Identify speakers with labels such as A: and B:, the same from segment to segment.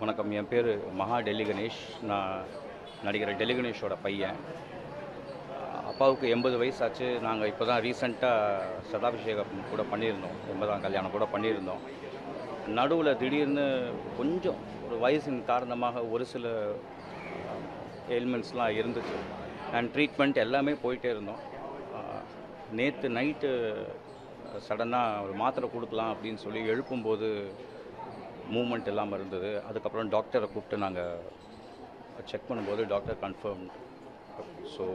A: வணக்கம் என் பேர் மகா டெல்லி கணேஷ் நான் நடிகர் டெல்லி கணேஷோட பையன் அப்பாவுக்கு எண்பது வயசாச்சு நாங்கள் இப்போ தான் ரீசெண்டாக சதாபிஷேகம் கூட பண்ணியிருந்தோம் எண்பதாம் கல்யாணம் கூட பண்ணியிருந்தோம் நடுவில் திடீர்னு கொஞ்சம் ஒரு வயசின் காரணமாக ஒரு சில எலிமெண்ட்ஸ்லாம் இருந்துச்சு அண்ட் ட்ரீட்மெண்ட் எல்லாமே போயிட்டே இருந்தோம் நேற்று நைட்டு சடனாக ஒரு மாத்திரை கொடுக்கலாம் அப்படின்னு சொல்லி எழுப்பும்போது மூமெண்ட் இல்லாமல் இருந்தது அதுக்கப்புறம் டாக்டரை கூப்பிட்டு நாங்கள் செக் பண்ணும்போது டாக்டர் கன்ஃபார்ம் ஸோ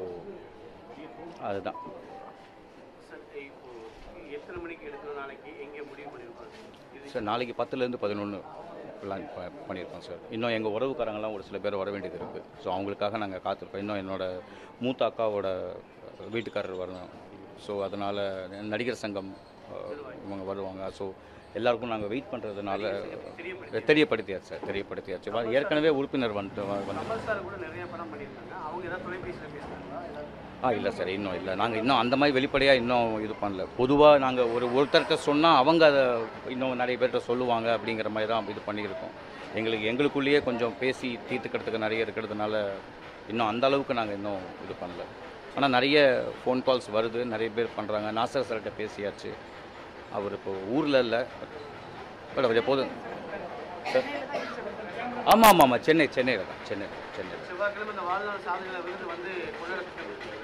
A: அதுதான்
B: சார் இப்போ எத்தனை மணிக்கு எடுக்கிற நாளைக்கு எங்கே முடிவு பண்ணியிருப்பாங்க இது
A: சார் நாளைக்கு பத்துலேருந்து பதினொன்று பிளான் ப பண்ணியிருக்கோம் சார் இன்னும் எங்கள் உறவுக்காரங்களாம் ஒரு சில பேர் வர வேண்டியது இருக்குது ஸோ அவங்களுக்காக நாங்கள் காத்திருக்கோம் இன்னும் என்னோட மூத்த அக்காவோட வீட்டுக்காரர் வரணும் ஸோ அதனால் நடிகர் சங்கம் அஹ், இவங்க வருவாங்க ஸோ எல்லாருக்கும் நாங்கள் வெயிட் பண்ணுறதுனால தெரியப்படுத்தியாச்சு சார் தெரியப்படுத்தியாச்சு வா- ஏற்கனவே உறுப்பினர் வந்துட்டு வ- வந்து
B: கமல் சார் கூட நிறைய படம் பண்ணியிருக்காங்க அவங்க ஏதாவது தொலைபேசியில் பேசுகிறாங்களா ஏதாவது
A: ஆ இல்லை சார் இன்னும் இல்லை நாங்கள் இன்னும் அந்த மாதிரி வெளிப்படையாக இன்னும் இது பண்ணல பொதுவாக நாங்கள் ஒரு ஒருத்தர்கிட்ட சொன்னால் அவங்க அதை இன்னும் நிறைய பேர்கிட்ட சொல்லுவாங்க அப்படிங்கிற மாதிரி தான் இது பண்ணியிருக்கோம் எங்களுக்கு எங்களுக்குள்ளேயே கொஞ்சம் பேசி தீர்த்துக்கிறதுக்கு நிறைய இருக்கிறதுனால இன்னும் அந்த அளவுக்கு நாங்கள் இன்னும் இது பண்ணல ஆனால் நிறைய ஃபோன் கால்ஸ் வருது நிறைய பேர் பண்ணுறாங்க நாசர் சார்கிட்ட பேசியாச்சு அவர் இப்போ ஊரில் இல்லை பட் அவர் எப்போதும் சார் ஆமாம் ஆமாம் ஆமாம் சென்னை சென்னையில் தான் சென்னை சென்னை
B: செவ்வாய்க்கிழமை இந்த வாழ்நாள் சாதனைகளை விருது வந்து கொண்டாடப்பட்டு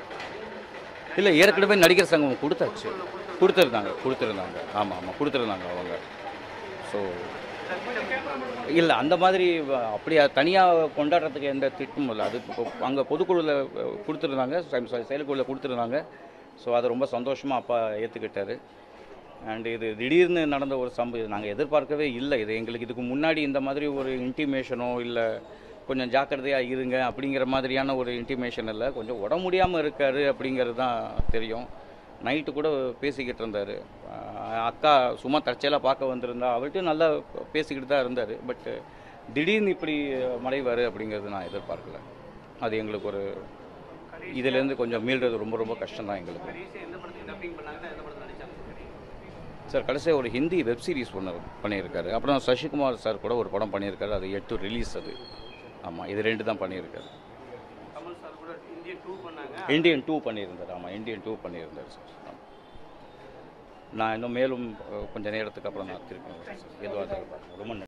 A: இல்லை ஏற்கனவே நடிகர் சங்கம் கொடுத்தாச்சு கொடுத்துருந்தாங்க கொடுத்துருந்தாங்க ஆமாம் ஆமாம் கொடுத்துருந்தாங்க அவங்க ஸோ இல்லை அந்த மாதிரி வ- அப்படியா தனியாக கொண்டாடுறதுக்கு எந்த திட்டமும் இல்லை அது இப்போ அங்கே பொதுக்குழுவில் கொடுத்துருந்தாங்க செயற்குழுவில் கொடுத்துருந்தாங்க ஸோ அதை ரொம்ப சந்தோஷமாக அப்பா ஏற்றுக்கிட்டாரு அண்ட் இது திடீர்னு நடந்த ஒரு சம்பவம் நாங்கள் எதிர்பார்க்கவே இல்லை இது எங்களுக்கு இதுக்கு முன்னாடி இந்த மாதிரி ஒரு இன்டிமேஷனோ இல்லை கொஞ்சம் ஜாக்கிரதையாக இருங்க அப்படிங்கிற மாதிரியான ஒரு இன்டிமேஷன் இல்லை கொஞ்சம் உடம்பு முடியாமல் இருக்காரு அப்படிங்கிறது தான் தெரியும் நைட்டு கூட பேசிக்கிட்டு இருந்தார் அக்கா சும்மா தற்செயலாக பார்க்க வந்திருந்தா அவர்கிட்ட நல்லா பேசிக்கிட்டு தான் இருந்தார் பட் திடீர்னு இப்படி மறைவார் அப்படிங்கிறது நான் எதிர்பார்க்கல அது எங்களுக்கு ஒரு இதுலேருந்து கொஞ்சம் மீள்றது ரொம்ப ரொம்ப கஷ்டம் தான் எங்களுக்கு
B: கடைசியாக எந்த படத்துக்கு டப்பிங் பண்ணாங்கன்னா எந்த படத்தில் நடிச்சாங்க
A: சார் கடைசியாக ஒரு ஹிந்தி வெப் சீரிஸ் ஒன்று பண்ணியிருக்காரு அப்புறம் சசிகுமார் சார் கூட ஒரு படம் பண்ணியிருக்காரு அது எட்டு ரிலீஸ் அது ஆமாம் இது ரெண்டு தான் பண்ணியிருக்காரு
B: கமல் சார் கூட இந்தியன் டூ பண்ணாங்க
A: இந்தியன் டூ பண்ணியிருந்தார் ஆமாம் இந்தியன் டூ பண்ணியிருந்தார் சார் ஆமாம். நான் இன்னும் மேலும் அஹ், கொஞ்சம் நேரத்துக்கு அப்புறம் நான் திருப்பி வரேன் சார் எதுவாக இருந்தாலும் ரொம்ப நன்றி